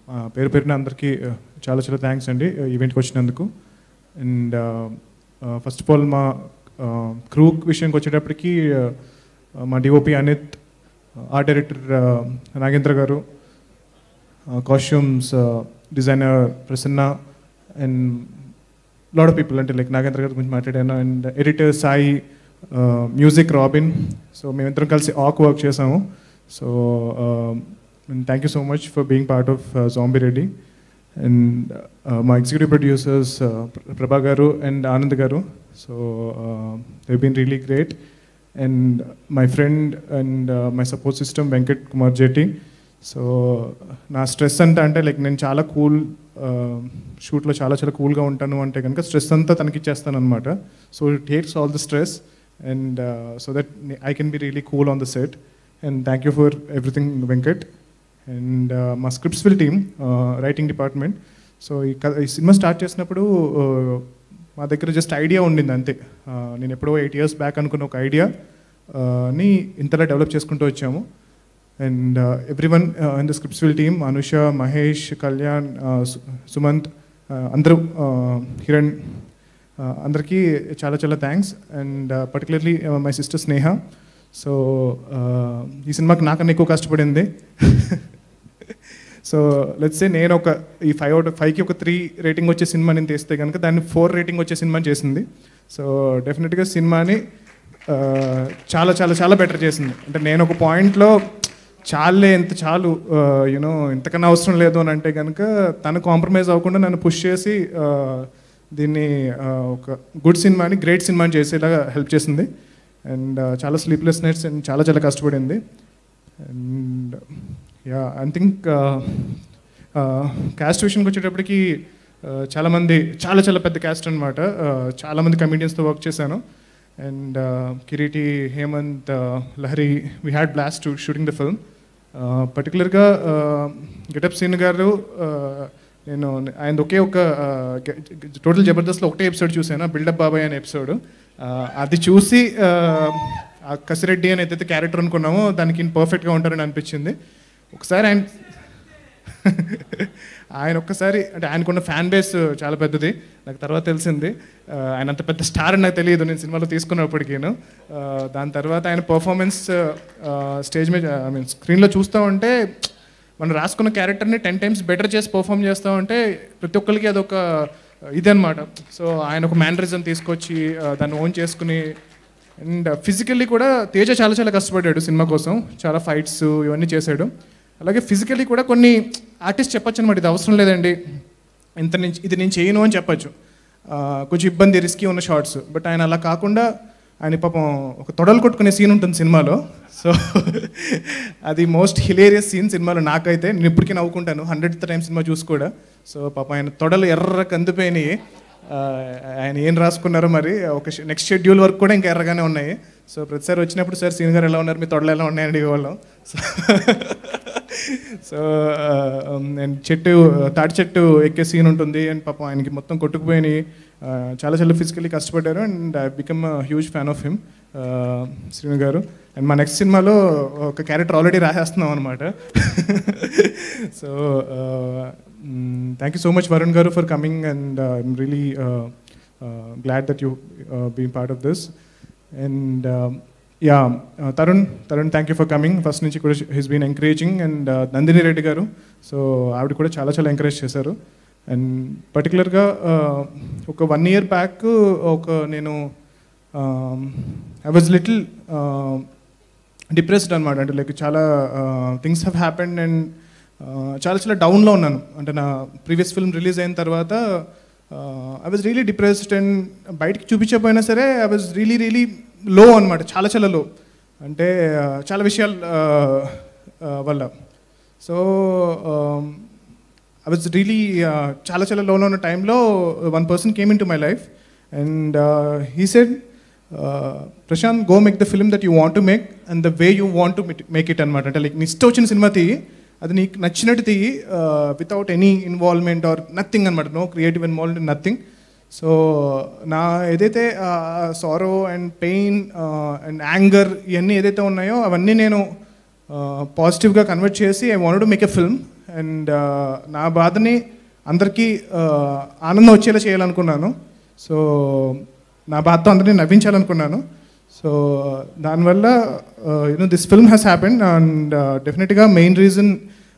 పేరు పేరున అందరికీ uh, చాలా చాలా థ్యాంక్స్ అండి ఈవెంట్కి వచ్చినందుకు అండ్ ఫస్ట్ ఆఫ్ ఆల్ మా క్రూ విషయానికి వచ్చేటప్పటికి uh, మా DOP Anith art director Nagendra గారు costumes designer Prasanna and lot of people అంటే లైక్ నాగేంద్ర గారి గురించి మాట్లాడాను and editor Sai music Robin so మేమిద్దరం కలిసి ఆక్ వర్క్ చేసాము so thank you so much for being part of zombie Reddy and మా ఎగ్జిక్యూటివ్ ప్రొడ్యూసర్స్ ప్రభా గారు అండ్ ఆనంద్ గారు so they been really great and my friend and my support system Venkat Kumar Jetti so నా stress అంతా అంటే లైక్ నేను చాలా కూల్ షూట్లో చాలా చాలా కూల్గా ఉంటాను అంటే కనుక స్ట్రెస్ అంతా తనకి ఇచ్చేస్తాను అనమాట so it takes all the stress and so that I can be really cool on the set and thank you for everything Venkat and మా scripts will team writing department so ఈ క- ఈ సినిమా స్టార్ట్ చేసినప్పుడు uh, మా దగ్గర just idea ఉండింది అంతే Uh, నేను ఎప్పుడో ఎయిట్ ఇయర్స్ బ్యాక్ అనుకున్న ఒక ఐడియా ని ఇంతలా డెవలప్ చేసుకుంటూ వచ్చాము and every one in the scripts will team Anusha Mahesh Kalyan uh, సు- సుమంత్ uh, అందరూ హిరణ్ అందరికీ చాలా చాలా thanks and particularly my sister Sneha so ఈ సినిమాకి నాకన్నా ఎక్కువ కష్టపడింది సో లెట్స్ సే నేను ఒక ఈ ఫైవ్ అవుట్ ఫైవ్కి ఒక త్రీ రేటింగ్ వచ్చే సినిమా నేను తీస్తే కనుక దాన్ని ఫోర్ రేటింగ్ వచ్చే సినిమా చేసింది సో డెఫినెట్గా సినిమాని ఆ, చాలా చాలా చాలా బెటర్ చేసింది అంటే నేను ఒక పాయింట్లో చాలే ఎంత చాలు యూనో ఇంతకన్నా అవసరం లేదు అని అంటే కనుక తను కాంప్రమైజ్ అవ్వకుండా నన్ను పుష్ చేసి ఆ, దీన్ని ఆ, ఒక గుడ్ సినిమాని గ్రేట్ సినిమాని చేసేలాగా హెల్ప్ చేసింది అండ్ చాలా స్లీప్లెస్ నైట్స్ అండ్ చాలా చాలా కష్టపడింది and ya I think cast విషయానికి వచ్చేటప్పటికి uh, చాలామంది చాలా చాలా పెద్ద క్యాస్ట్ అనమాట చాలామంది కమిడియన్స్తో వర్క్ చేశాను and Kiriti Hemanth Lahari we had blast shooting the film పర్టికులర్గా గెటప్ సీన్ గారు uh, నేను ఆయన ఒకే ఒక టోటల్ జబర్దస్త్లో ఒకటే ఎపిసోడ్ చూశాను బిల్డప్ బాబాయ్ అనే ఎపిసోడ్ అది చూసి uh, ఆ కసిరెడ్డి అని ఏదైతే క్యారెక్టర్ అనుకున్నామో దానికి పర్ఫెక్ట్గా ఉంటారని అనిపించింది ఒకసారి ఆయన ఆయన ఒక్కసారి అంటే ఆయనకున్న ఫ్యాన్ బేస్ చాలా పెద్దది నాకు తర్వాత తెలిసింది ఆ, ఆయన అంత పెద్ద స్టార్ అని నాకు తెలియదు నేను సినిమాలో తీసుకున్నప్పటికీను ఆ, దాని తర్వాత ఆయన పర్ఫార్మెన్స్ స్టేజ్ మీద ఐ మీన్ స్క్రీన్లో చూస్తూ ఉంటే మనం రాసుకున్న క్యారెక్టర్ని టెన్ టైమ్స్ బెటర్ చేసి పర్ఫామ్ చేస్తూ ఉంటే ప్రతి ఒక్కరికి అదొక ఇది అనమాట సో ఆయన ఒక మేనరిజం తీసుకొచ్చి ఆ, దాన్ని ఓన్ చేసుకుని అండ్ ఫిజికల్లీ కూడా తేజ చాలా చాలా కష్టపడ్డాడు సినిమా కోసం చాలా ఫైట్స్ ఇవన్నీ చేశాడు అలాగే ఫిజికల్లీ కూడా కొన్ని ఆర్టిస్ట్ చెప్పొచ్చు అనమాట ఇది అవసరం లేదండి ఇంత నుంచి ఇది నేను చేయను అని చెప్పొచ్చు ఆ, కొంచెం ఇబ్బంది రిస్కీ ఉన్న షార్ట్స్ బట్ ఆయన అలా కాకుండా ఆయన పాపం ఒక తొడలు కొట్టుకునే సీన్ ఉంటుంది సినిమాలో సో అది మోస్ట్ హిలేరియస్ సీన్ సినిమాలో నాకైతే నేను ఇప్పటికీ నవ్వుకుంటాను హండ్రెడ్ టైం సినిమా చూసి కూడా సో పాపం ఆయన తొడలు ఎర్ర కందిపోయినాయి ఆ, ఆయన ఏం రాసుకున్నారో మరి ఒక నెక్స్ట్ షెడ్యూల్ వరకు కూడా ఇంకా ఎర్రగానే ఉన్నాయి సో ప్రతిసారి వచ్చినప్పుడు సార్ సీన్ గారు ఎలా ఉన్నారు మీ తొడలు ఎలా ఉన్నాయండి ఇవాళం సో సో అండ్ చెట్టు తాటి చెట్టు ఎక్కే సీన్ ఉంటుంది అండ్ పాపం ఆయనకి మొత్తం కొట్టుకుపోయినాయి ఆ, చాలా చాలా ఫిజికల్లీ కష్టపడ్డారు and I become huge fan of him Srinu గారు అండ్ మా నెక్స్ట్ సినిమాలో ఒక క్యారెక్టర్ ఆల్రెడీ రాసేస్తున్నాం అనమాట so thank you so much Varun గారు for coming and I'm really glad that you been part of this and ya Tarun Tarun thank you for coming first నుంచి కూడా his been encouraging and Nandini Reddy గారు so ఆవిడ కూడా చాలా చాలా ఎంకరేజ్ చేశారు అండ్ పర్టికులర్గా ఒక వన్ ఇయర్ బ్యాక్ ఒక నేను ఐ వాజ్ లిటిల్ డిప్రెస్డ్ అనమాట అంటే లైక్ చాలా థింగ్స్ హ్యావ్ హ్యాపెండ్ అండ్ చాలా చాలా డౌన్లో ఉన్నాను అంటే నా ప్రీవియస్ ఫిల్మ్ రిలీజ్ అయిన తర్వాత I was really depressed and బయటికి చూపించకపోయినా సరే ఐ వాజ్ రియలీ రియలీ లో అనమాట చాలా చాలా లో అంటే uh, చాలా విషయాల uh, uh, వల్ల సో ఐ వాజ్ రియలీ చాలా చాలా లోలో ఉన్న టైంలో one person came in to my life and he said Prashanth go make the film that you want to make and the way you want to make it అనమాట అంటే like నీ ఇష్టం వచ్చిన సినిమా తీయి అది నీకు నచ్చినట్టు తీయి without any involvement or nothing అనమాట no creative involvement nothing so నా ఏదైతే sorrow and pain and anger ఇవన్నీ ఏదైతే ఉన్నాయో అవన్నీ నేను పాజిటివ్గా కన్వర్ట్ చేసి I want to make a film and నా బాధని అందరికీ uh, ఆనందం వచ్చేలా చేయాలనుకున్నాను సో నా బాధతో అందరినీ నవ్వించాలనుకున్నాను సో దానివల్ల you know this film has happened and డెఫినెట్గా మెయిన్ రీజన్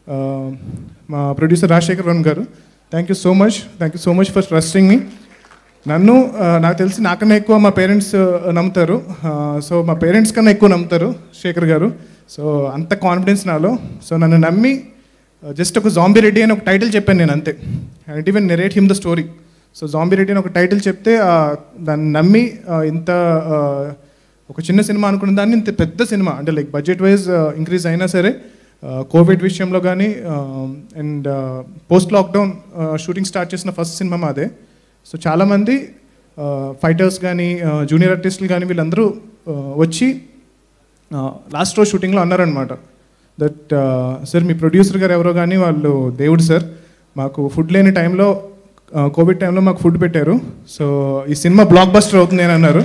మా ప్రొడ్యూసర్ రాజశేఖర్ వన్ గారు thank you so much thank you so much for trusting me నన్ను ఆ, నాకు తెలిసి నాకన్నా ఎక్కువ మా పేరెంట్స్ నమ్ముతారు సో మా పేరెంట్స్ కన్నా ఎక్కువ నమ్ముతారు శేఖర్ గారు సో అంత కాన్ఫిడెన్స్ నాలో సో నన్ను నమ్మి జస్ట్ ఒక జాంబీ రెడ్డి అని ఒక టైటిల్ చెప్పాను నేను అంతే and even narrate him the story so zombie Reddy అని ఒక టైటిల్ చెప్తే ఆ, దాన్ని నమ్మి ఆ, ఇంత ఆ, ఒక చిన్న సినిమా అనుకున్న దాన్ని ఇంత పెద్ద సినిమా అంటే లైక్ బడ్జెట్ వైజ్ ఇంక్రీజ్ అయినా సరే కోవిడ్ విషయంలో కానీ and post lockdown shooting start చేసిన ఫస్ట్ సినిమా మాదే సో చాలామంది ఫైటర్స్ కానీ జూనియర్ ఆర్టిస్టులు కానీ వీళ్ళందరూ ఆ, వచ్చి లాస్ట్ రోజు షూటింగ్లో అన్నారనమాట దట్ సార్ మీ ప్రొడ్యూసర్ గారు ఎవరో కానీ వాళ్ళు దేవుడు సార్ మాకు ఫుడ్ లేని టైంలో కోవిడ్ టైంలో మాకు ఫుడ్ పెట్టారు సో ఈ సినిమా బ్లాక్ బస్టర్ అవుతుంది అని అన్నారు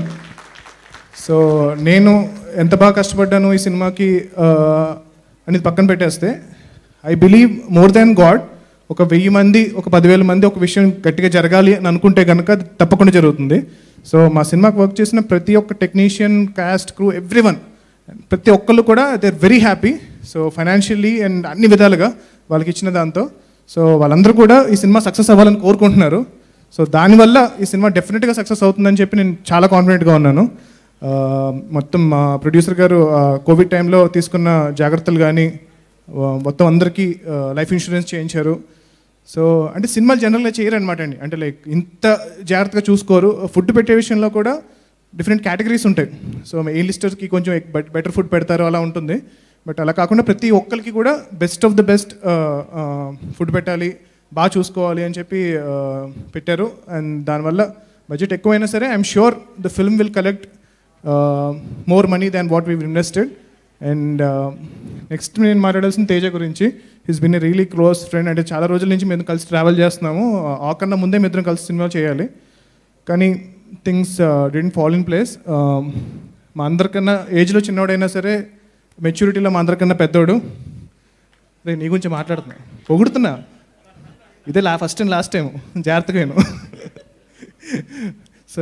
సో నేను ఎంత బాగా కష్టపడ్డాను ఈ సినిమాకి ఆ, అనేది పక్కన పెట్టేస్తే I believe more than God ఒక వెయ్యి మంది ఒక పదివేల మంది ఒక విషయం గట్టిగా జరగాలి అని అనుకుంటే కనుక అది తప్పకుండా జరుగుతుంది సో మా సినిమాకి వర్క్ చేసిన ప్రతి ఒక్క technician cast crew everyone ప్రతి ఒక్కళ్ళు కూడా they are very happy so financially and అన్ని విధాలుగా వాళ్ళకి ఇచ్చిన దాంతో సో వాళ్ళందరూ కూడా ఈ సినిమా సక్సెస్ అవ్వాలని కోరుకుంటున్నారు సో దానివల్ల ఈ సినిమా డెఫినెట్గా సక్సెస్ అవుతుందని చెప్పి నేను చాలా కాన్ఫిడెంట్గా ఉన్నాను ఆ, మొత్తం మా ప్రొడ్యూసర్ గారు ఆ, కోవిడ్ టైంలో తీసుకున్న జాగ్రత్తలు కానీ ఆ, మొత్తం అందరికీ ఆ, లైఫ్ ఇన్సూరెన్స్ చేయించారు సో అంటే సినిమాలు జనరల్గా చేయరు అనమాట అండి అంటే లైక్ ఇంత జాగ్రత్తగా చూసుకోరు ఫుడ్ పెట్టే విషయంలో కూడా డిఫరెంట్ కేటగిరీస్ ఉంటాయి సో ఏ లిస్టర్స్కి కొంచెం బెటర్ ఫుడ్ పెడతారు అలా ఉంటుంది బట్ అలా కాకుండా ప్రతి ఒక్కరికి కూడా best of the best food పెట్టాలి బాగా చూసుకోవాలి అని చెప్పి ఆ, పెట్టారు అండ్ దానివల్ల బడ్జెట్ ఎక్కువైనా సరే I'm sure the film will collect more money than what we invested and next నేను మాట్లాడాల్సిన తేజ గురించి he's been a really close friend అంటే చాలా రోజుల నుంచి మేము కలిసి ట్రావెల్ చేస్తున్నాము ఆ కన్నా ముందే మేము ఇద్దరం కలిసి సినిమా చేయాలి కానీ things didn't fall in place మా అందరికన్నా ఏజ్లో చిన్నవాడైనా సరే మెచ్యూరిటీలో మా అందరికన్నా పెద్దోడు అదే నీ గురించి మాట్లాడుతున్నా పొగుడుతున్నా ఇదే లా ఫస్ట్ అండ్ లాస్ట్ టైం జాగ్రత్తగా నేను so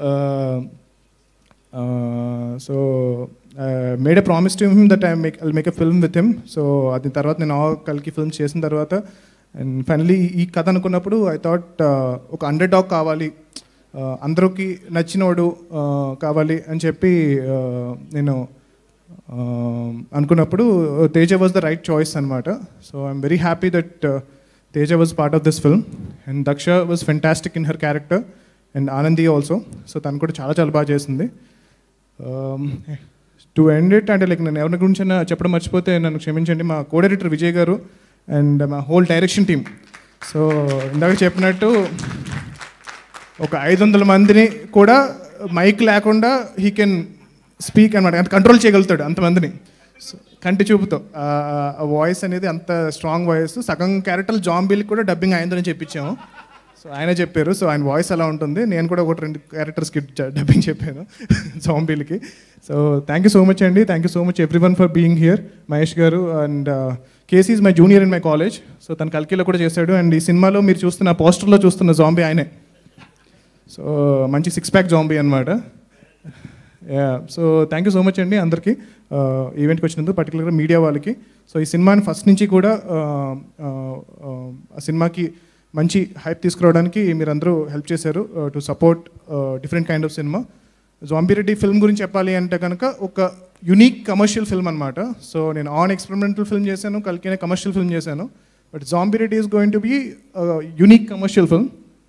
so made a promise to him that I make I make a film with him so అది తర్వాత నేను ఆ కలికి ఫిల్మ్ చేసిన తర్వాత అండ్ ఫైనలీ ఈ కథ అనుకున్నప్పుడు ఐ థాట్ ఒక అండర్ డాగ్ కావాలి uh, అందరికి నచ్చినోడు uh, కావాలి అని చెప్పి uh, నేను uh, అనుకున్నప్పుడు Teja was the right choice అనమాట so I'm very happy that Teja was part of this film and Daksha was fantastic in her character and Anandi also so తను కూడా చాలా చాలా బాగా చేసింది టు ఎండ్ ఇట్ అంటే లైక్ నేను ఎవరి గురించి చెప్పడం మర్చిపోతే నన్ను క్షమించండి మా కో డైరెక్టర్ విజయ్ గారు అండ్ మా హోల్ డైరెక్షన్ టీమ్ సో ఇందాక చెప్పినట్టు ఒక ఐదు వందల మందిని కూడా మైక్ లేకుండా హీ కెన్ స్పీక్ అనమాట అంత కంట్రోల్ చేయగలుగుతాడు అంతమందిని So, కంటి చూపుతో ఆ వాయిస్ అనేది అంత స్ట్రాంగ్ వాయిస్ సగం క్యారెక్టర్ జాంబీలకి కూడా డబ్బింగ్ అయిందని చెప్పించాము సో ఆయన చెప్పారు సో ఆయన వాయిస్ అలా ఉంటుంది నేను కూడా ఒకటి రెండు క్యారెక్టర్స్కి డబ్బింగ్ చెప్పాను జాంబీలకి so thank you so much అండి thank you so much everyone for being here Mahesh గారు and KC is my junior in my college so తను కల్కిలో కూడా చేశాడు అండ్ ఈ సినిమాలో మీరు చూస్తున్న పోస్టర్లో చూస్తున్న జాంబీ ఆయనే సో మంచి సిక్స్ ప్యాక్ జాంబీ అనమాట yeah so thank you so much అండి అందరికీ ఈవెంట్కి వచ్చినందుకు పర్టికులర్గా మీడియా వాళ్ళకి సో ఈ సినిమాని ఫస్ట్ నుంచి కూడా ఆ, ఆ, ఆ, ఆ సినిమాకి మంచి హైప్ తీసుకురావడానికి మీరందరూ హెల్ప్ చేశారు to support different kind of cinema Zombie Reddy film గురించి చెప్పాలి అంటే కనుక ఒక యునిక్ కమర్షియల్ ఫిల్మ్ అనమాట సో నేను ఆన్ ఎక్స్పెరిమెంటల్ ఫిల్మ్ చేశాను కలికిన కమర్షియల్ ఫిల్మ్ చేశాను but Zombie Reddy is going to be unique commercial film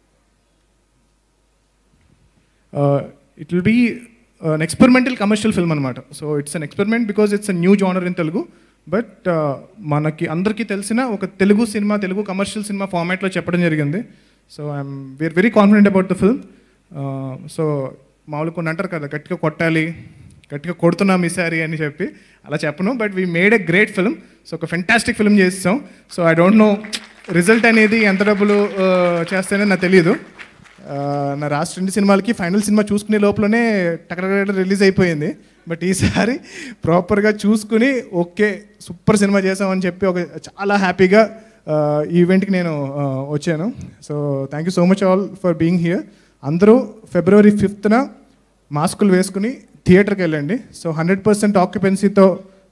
it will be an experimental commercial film అనమాట so it's an experiment because it's a new genre in Telugu but మనకి అందరికీ తెలిసిన ఒక Telugu cinema Telugu commercial cinema ఫార్మాట్లో చెప్పడం జరిగింది so I'm we're very confident about the film so మామూలు కొన్ని అంటారు కదా గట్టిగా కొట్టాలి గట్టిగా కొడుతున్నాం ఈసారి అని చెప్పి అలా చెప్పను but we made a great film so ఒక ఫెంటాస్టిక్ ఫిల్మ్ చేస్తాం so I don't know result అనేది ఎంత డబ్బులు uh, చేస్తేనే నాకు తెలియదు ఆ, నా రాష్ట్ర రెండు సినిమాలకి ఫైనల్ సినిమా చూసుకునే లోపలనే టకటక రిలీజ్ అయిపోయింది బట్ ఈసారి ప్రాపర్గా చూసుకుని ఓకే సూపర్ సినిమా చేసామని చెప్పి ఒక చాలా హ్యాపీగా ఈ ఈవెంట్కి నేను ఆ, వచ్చాను so thank you so much all for being here అందరూ ఫిబ్రవరి ఫిఫ్త్న మాస్కులు వేసుకుని థియేటర్కి వెళ్ళండి సో హండ్రెడ్ పర్సెంట్ ఆక్యుపెన్సీతో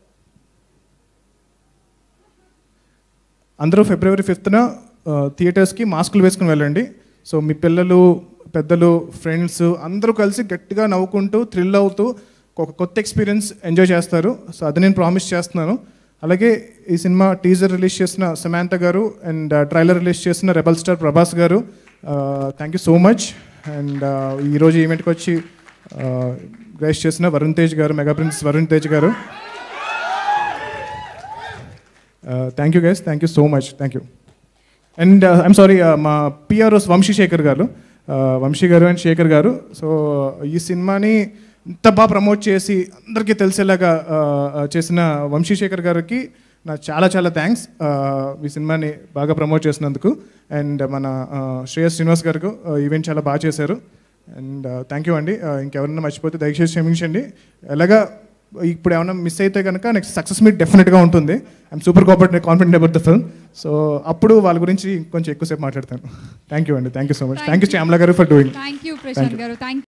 అందరూ ఫిబ్రవరి ఫిఫ్త్న థియేటర్స్కి మాస్కులు వేసుకుని వెళ్ళండి సో మీ పిల్లలు పెద్దలు ఫ్రెండ్స్ అందరూ కలిసి గట్టిగా నవ్వుకుంటూ థ్రిల్ అవుతూ ఒక కొత్త ఎక్స్పీరియన్స్ ఎంజాయ్ చేస్తారు సో అది నేను ప్రామిస్ చేస్తున్నాను అలాగే ఈ సినిమా టీజర్ రిలీజ్ చేసిన సమాంత గారు అండ్ ట్రైలర్ రిలీజ్ చేసిన రెబల్ స్టార్ ప్రభాస్ గారు thank you so much and ఈరోజు ఈవెంట్కి వచ్చి గ్రేస్ చేసిన వరుణ్ తేజ్ గారు మెగా ప్రిన్స్ వరుణ్ తేజ్ గారు thank you guys thank you so much thank you and I'm sorry మా పిఆర్ఓస్ వంశీ శేఖర్ గారు uh, వంశీ గారు అండ్ శేఖర్ గారు సో ఈ సినిమాని ఇంత బాగా ప్రమోట్ చేసి అందరికీ తెలిసేలాగా uh, uh, చేసిన వంశీ శేఖర్ గారికి నా చాలా చాలా థ్యాంక్స్ ఈ సినిమాని బాగా ప్రమోట్ చేసినందుకు అండ్ మన uh, శ్రేయస్ శ్రీనివాస్ గారికి ఈవెంట్ చాలా బాగా చేశారు అండ్ థ్యాంక్ యూ అండి Uh, ఇంకెవరైనా మర్చిపోతే దయచేసి క్షమించండి ఎలాగా ఇప్పుడు ఏమైనా మిస్ అయితే కనుక నెక్స్ట్ సక్సెస్ మీట్ డెఫినెట్గా ఉంటుంది ఐఎమ్ సూపర్ కాపరేట్ confident about the film so అప్పుడు వాళ్ళ గురించి కొంచెం ఎక్కువసేపు మాట్లాడతాను థ్యాంక్ యూ అండి thank you so much thank you Shyamala గారు for doing thank you Prashanth గారు థ్యాంక్